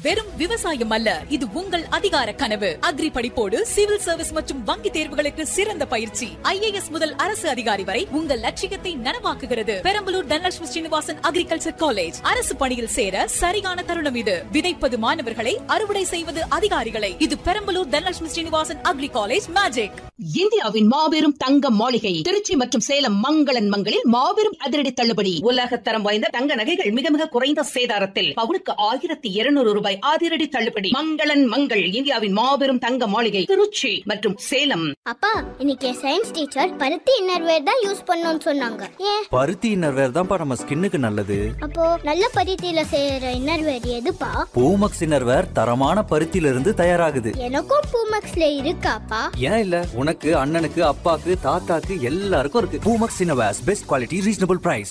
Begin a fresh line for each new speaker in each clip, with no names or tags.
வெறும் விவசாயம் அல்ல இது உங்கள் அதிகார கனவு அக்ரி படிப்போடு சிவில் சர்வீஸ் மற்றும் வங்கி தேர்வுகளுக்கு சிறந்த பயிற்சி ஐஏஎஸ் முதல் அரசு அதிகாரி வரை உங்கள் லட்சியத்தை நனவாக்குகிறது பெரம்பலூர் தனலட்சுமி ஸ்ரீனிவாசன் அக்ரிகல்ச்சர் காலேஜ் அரசு பணியில் சேர சரியான தருணம் இது விதைப்பது மாணவர்களை அறுவடை செய்வது அதிகாரிகளை இது Perambalur Dhanalakshmi Srinivasan agri college magic
இந்தியாவின் மாபெரும் தங்க மாளிகை திருச்சி மற்றும் சேலம் மங்களன் மங்களில் மாபெரும் அதிரடி தள்ளுபடி உலகத்தரம் வாய்ந்த தங்க நகைகள் மிக மிக குறைந்த சேதாரத்தில் பவுனுக்கு ஆயிரத்தி இருநூறு ரூபாய் அதிரடி தள்ளுபடி மங்களன் மங்கள் இந்தியாவின் மாபெரும் தங்க மாளிகை திருச்சி மற்றும் சேலம்
அப்பா இன்னைக்கு சயின்ஸ் டீச்சர் பருத்தி இன்னர்வேர் தான் யூஸ் பண்ணணும்னு சொன்னாங்க ஏன்
பருத்தி இன்னர்வேர் தான்ப்பா நம்ம ஸ்கின்னுக்கு நல்லது
அப்போ நல்ல பருத்தியில செய்யற இன்னர்வேர் எதுப்பா
பூமக்ஸ் இன்னர்வேர் தரமான பருத்தியில இருந்து தயாராகுது
எனக்கும் பூமக்ஸ்ல இருக்காப்பா
ஏன் இல்ல உனக்கு அண்ணனுக்கு அப்பாக்கு தாத்தாக்கு எல்லாருக்கும் இருக்கு Poomex innerwears best quality reasonable price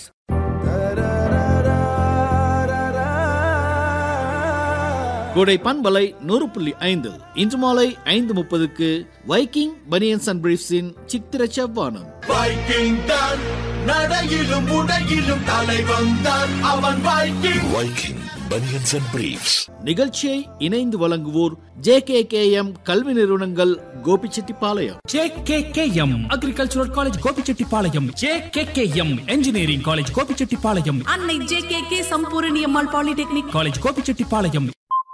Kodai பண்பலை நூறு புள்ளி ஐந்து இன்று மாலை ஐந்து முப்பதுக்கு வைக்கிங் பனியன்ஸ் அண்ட் பிரீஃப்ஸின் சித்திர செவ்வானம்
வைக்கிங் தான் நடையிலும் உடையிலும் தலைவன் தான் அவன் Viking Viking banians and briefs
நிகழ்ச்சியை இணைந்து வழங்குவோர் ஜே கே கே எம் கல்வி நிறுவனங்கள் Gobichettipalayam
JKKM agricultural college Gobichettipalayam JKKM engineering college Gobichettipalayam
Annai J K K Sampoorani Ammal polytechnic
college Gobichettipalayam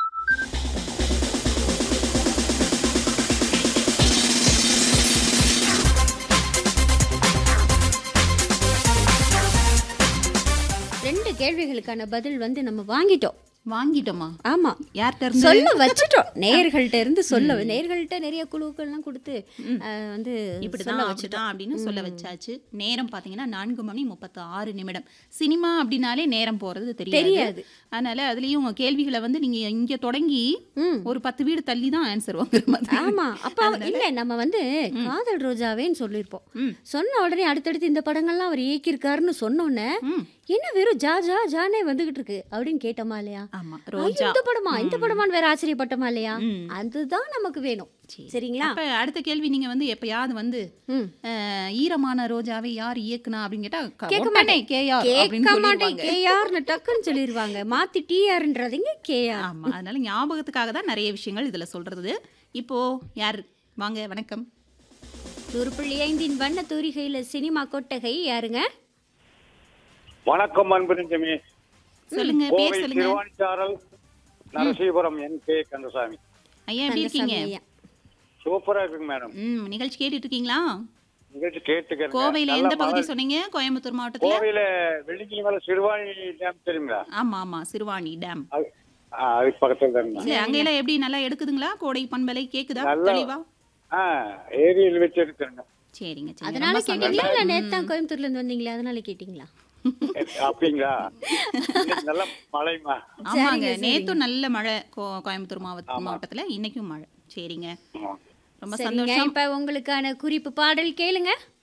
ரெண்டு கேள்விகளுக்கான பதில் வந்து நம்ம வாங்கிட்டோம்
வாங்கிட்டோமா
ஆமா
யார்கிட்ட இருந்து
சொல்ல வச்சுட்டோம் நேர்கள்ட்ட இருந்து சொல்ல நேர்கள்ட்ட நிறைய குழுக்கள்லாம் கொடுத்து அஹ், வந்து
இப்படிதான்
சொல்ல
வச்சுட்டான் அப்படின்னு சொல்ல வச்சாச்சு நேரம் பாத்தீங்கன்னா நான்கு மணி முப்பத்தி ஆறு நிமிடம் சினிமா அப்படின்னாலே நேரம் போறது தெரியாது
தெரியாது.
அதனால அதுலயும் உங்க கேள்விகளை வந்து நீங்க இங்க தொடங்கி
ம்.
ஒரு பத்து வீடு தள்ளி தான் ஆன்சர் வாங்குற மாதிரி
ஆமா அப்ப அவ-
அதனால-
இல்ல நம்ம வந்து காதல் ரோஜாவேன்னு சொல்லியிருப்போம்
ம்.
சொன்ன உடனே அடுத்தடுத்து இந்த படங்கள்லாம் அவர் இயக்கியிருக்காருன்னு சொன்னோன்னே
ம்.
என்ன வெறும் ஜா ஜா ஜானே வந்துகிட்டு இருக்கு அப்படின்னு கேட்டோமா இல்லையா
ஆமா
ஐயோ,
ரோஜா
இந்த படமா இந்த படமான்னு வேற ஆச்சரியப்பட்டோமா இல்லையா
ம்.
அதுதான் நமக்கு வேணும் சரிங்களா
அப்ப அடுத்த கேள்வி நீங்க வந்து எப்பயாவது வந்து
ம்.
அஹ், ஈரமான ரோஜாவை யார் இயக்குனா அப்படின்னு கேட்டா க-
கேட்க
உடனே
மாட்டேன்
கேஆர்
கேட்க
அப்படின்னு
மாட்டேன்
சொல்லிடுவாங்க.
கேஆர்னு டக்குன்னு சொல்லிடுவாங்க மாத்தி டிஆர்ன்றதுங்க கேஆர்
ஆமா அதனால ஞாபகத்துக்காக தான் நிறைய விஷயங்கள் இதுல சொல்றது இப்போ யார் வாங்க வணக்கம்
நூறு புள்ளி ஐந்தின் வண்ண தூரிகையில சினிமா கொட்டகை யாருங்க
வணக்கம் அன்பு நெஞ்சமே
சொல்லுங்க
கோவை
பேர் சொல்லுங்க
திருவாணிச்சாரல் நரசீபுரம் என் கே கந்தசாமி
ஐயா எப்படி இருக்கீங்க
கந்தசாமி ஐயா.
சூப்பரா இருக்குங்க மேடம்
ம் நிகழ்ச்சி கேட்டுட்டு இருக்கீங்களா
நிகழ்ச்சி கேட்டுக்கிறேன்
கோவையில
நல்ல
எந்த பகுதி
மழை.
சொன்னீங்க கோயம்புத்தூர் மாவட்டத்துல
கோவையில வெள்ளிக்கிழமை மேல சிறுவாணி டேம் தெரியுங்களா
ஆமா ஆமா சிறுவாணி டேம்
அது ஆ, அதுக்கு பக்கத்துல தாங்க
இல்ல அங்க எல்லாம் எப்படி நல்லா எடுக்குதுங்களா கோடை பண்பலை கேக்குதா
நல்லா-
தெளிவா
ஆ ஏரியில் வச்சு எடுத்துருங்க
சரிங்க சரி
அதனால
ரொம்ப சந்தோஷம்.
கேட்டீங்களா இல்ல நேத்து தான் கோயம்புத்தூர்ல இருந்து வந்தீங்களா அதனால கேட்டீங்களா
அப்படிங்களா இன்னைக்கு நல்ல மழைமா
ஆமாங்க
சரிங்க,
நேத்தும் நல்ல மழை கோ- கோயம்புத்தூர் மாவட்ட
ஆமா.
மாவட்டத்துல இன்னைக்கும் மழை சரிங்க
ஆமா.
ரொம்ப
சரிங்க
சந்தோஷம்
இப்ப உங்களுக்கான குறிப்பு பாடல் கேளுங்க